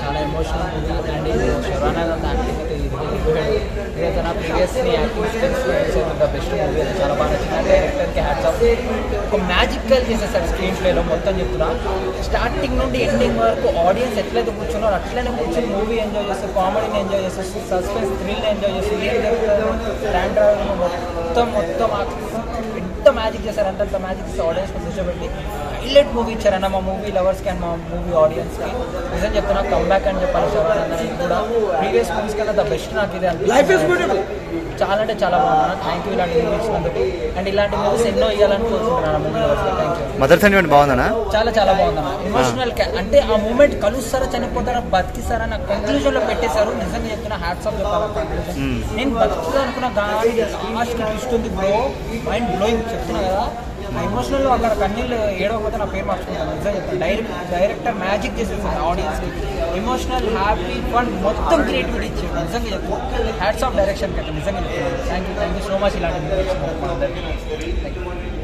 చాలా emotional movie and ఇది శివానా గారి యాక్టింగ్ అయితే ఇది ఇదైతే నా ప్రీవియస్ యాక్టింగ్ స్కిల్స్లో చేసేది ద బెస్ట్ మూవీ అది చాలా బాగా నచ్చింది డైరెక్టర్కి హ్యాట్స్ ఆఫ్ ఒక మ్యాజికల్ చేసేసారు స్క్రీన్ ప్లేలో మొత్తం చెప్తున్నా స్టార్టింగ్ నుండి ఎండింగ్ వరకు ఆడియన్స్ ఎట్లయితే కూర్చున్నారో అట్లనే కూర్చొని మూవీ ఎంజాయ్ చేస్తారు కామెడీని ఎంజాయ్ చేస్తారు సస్పెన్స్ థ్రిల్ని ఎంజాయ్ చేస్తారు ఏం జరుగుతుందో ట్రాన్ డ్రైవర్ మొత్తం మొత్తం ఆ- ఎంత మ్యాజిక్ చేశారంటే అంత మ్యాజిక్ చేస్తే ఆడియన్స్ కూర్చోబెట్టి హైలైట్ మూవీ ఇచ్చారన్న మా మూవీ లవర్స్కి అండ్ మా మూవీ ఆడియన్స్కి నిజం చెప్తున్నా కమ్బ్యాక్ అని చెప్పాలి శివానందన్ ఇది కూడా ప్రీవియస్ మూవీస్ కన్నా ద బెస్ట్ నాకు ఇది Life is అనిపిస్తుంది చాలా అంటే చాలా బాగున్నాను థ్యాంక్ యూ ఇలాంటి మూవీ ఇచ్చినందుకు అండ్ ఇలాంటి మూవీస్ ఎన్నో ఇవ్వాలని కోరుకుంటున్నాను మూవీ లవర్స్కి థ్యాంక్ యూ మదర్ సెంటిమెంట్ బాగుందనా చాలా చాలా బాగుందన్న ఎమోషనల్ అంటే ఆ మూమెంట్ కలుస్తారా చనిపోతారా బతికిస్తారా నాకు కంక్లూజన్ లో పెట్టేశారు నిజంగా చెప్తున్నా హ్యాట్స్ ఆఫ్ చెప్పాలి కంక్లూజన్ Hmm. నేను బతుకుతా అనుకున్న గాలి లాస్ట్ ట్విస్ట్ ఉంది బ్రో మైండ్ బ్లోయింగ్ చెప్తున్నా కదా ఆ ఎమోషనల్ అక్కడ కన్నీళ్ళు ఏడవకపోతే నా పేరు మార్చుకుంటాను నిజంగా చెప్తాను డైరెక్ట్ డైరెక్టర్ మ్యాజిక్ చేసేసారు ఆడియన్స్ ఎమోషనల్ హ్యాపీ ఫన్ మొత్తం క్రియేటివిటీ ఇచ్చాడు నిజంగా చెప్తాను హ్యాట్స్ ఆఫ్ డైరెక్షన్ కదా నిజంగా చెప్తాను thank you thank you so much ఇలాంటి మూవీ ఇచ్చినందుకు మా అందరికీ. Thank you.